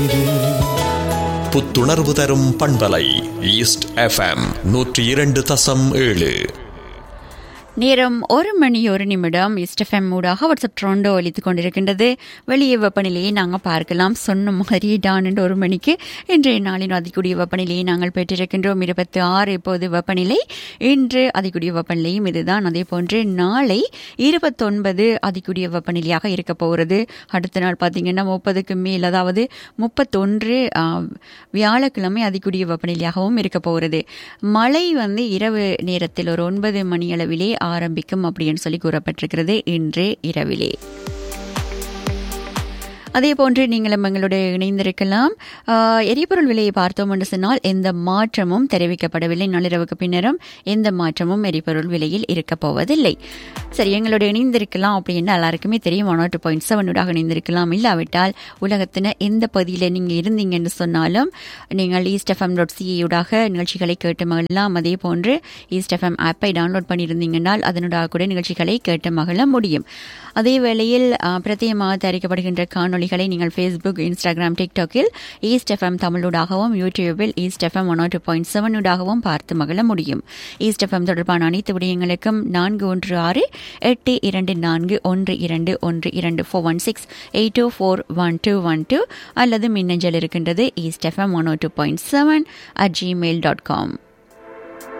புத்துணர்வு தரும் பண்பலை ஈஸ்ட் எஃப்எம் நூற்றி இரண்டு தசம் ஏழு நேரம் ஒரு மணி ஒரு நிமிடம் இஸ்டஃபெம் ஊடாக வாட்ஸ்அப் ட்ரோண்டோ ஒலித்து கொண்டிருக்கின்றது வெளியே வெப்பநிலையை நாங்கள் பார்க்கலாம் சொன்ன மாதிரி டான் ஒரு மணிக்கு இன்றைய நாளின் அதிகூடிய வெப்பநிலையை நாங்கள் பெற்றிருக்கின்றோம் இருபத்தி ஆறு இப்போது வெப்பநிலை இன்று அதிகூடிய வெப்பநிலையும் இதுதான் அதே போன்று நாளை இருபத்தொன்பது அதிகூடிய வெப்பநிலையாக இருக்க போகிறது அடுத்த நாள் பார்த்தீங்கன்னா முப்பதுக்கு மேல் அதாவது முப்பத்தொன்று வியாழக்கிழமை அதிகூடிய வெப்பநிலையாகவும் இருக்க போகிறது மழை வந்து இரவு நேரத்தில் ஒரு ஒன்பது மணி அளவிலே ஆரம்பிக்கும் அப்படின்னு சொல்லி கூறப்பட்டிருக்கிறது இன்று இரவிலே அதே போன்று நீங்களும் எங்களுடைய இணைந்திருக்கலாம் எரிபொருள் விலையை பார்த்தோம் என்று சொன்னால் எந்த மாற்றமும் தெரிவிக்கப்படவில்லை நள்ளிரவுக்கு பின்னரும் எந்த மாற்றமும் எரிபொருள் விலையில் இருக்கப் போவதில்லை சரி எங்களோட இணைந்திருக்கலாம் அப்படின்னு எல்லாருக்குமே தெரியும் ஒன் டூ பாயிண்ட் செவனூடாக இணைந்திருக்கலாம் இல்லாவிட்டால் உலகத்தின் எந்த பகுதியில் நீங்கள் இருந்தீங்கன்னு சொன்னாலும் நீங்கள் ஈஸ்ட் எஃப்எம் டாட் சிஏயூடாக நிகழ்ச்சிகளை கேட்டு மகிழலாம் அதே போன்று ஈஸ்ட் எஃப்எம் ஆப்பை டவுன்லோட் பண்ணியிருந்தீங்கன்னால் அதனூடாக கூட நிகழ்ச்சிகளை கேட்டு மகிழ முடியும் அதே வேளையில் பிரத்யேகமாக தயாரிக்கப்படுகின்ற காணொலிகளை நீங்கள் ஃபேஸ்புக் இன்ஸ்டாகிராம் டிக்டாக்கில் ஈஸ்ட் எஃப்எம் தமிழூடாகவும் யூடியூபில் east FM one two point செவனூடாகவும் பார்த்து மகிழ முடியும் ஈஸ்ட் எஃப்எம் தொடர்பான அனைத்து விடயங்களுக்கும் நான்கு ஒன்று ஆறு எட்டு இரண்டு நான்கு ஒன்று இரண்டு ஒன்று இரண்டு four one six eight two four one two one two அல்லது மின்னஞ்சல் இருக்கின்றது east FM one two point seven at Gmail dot com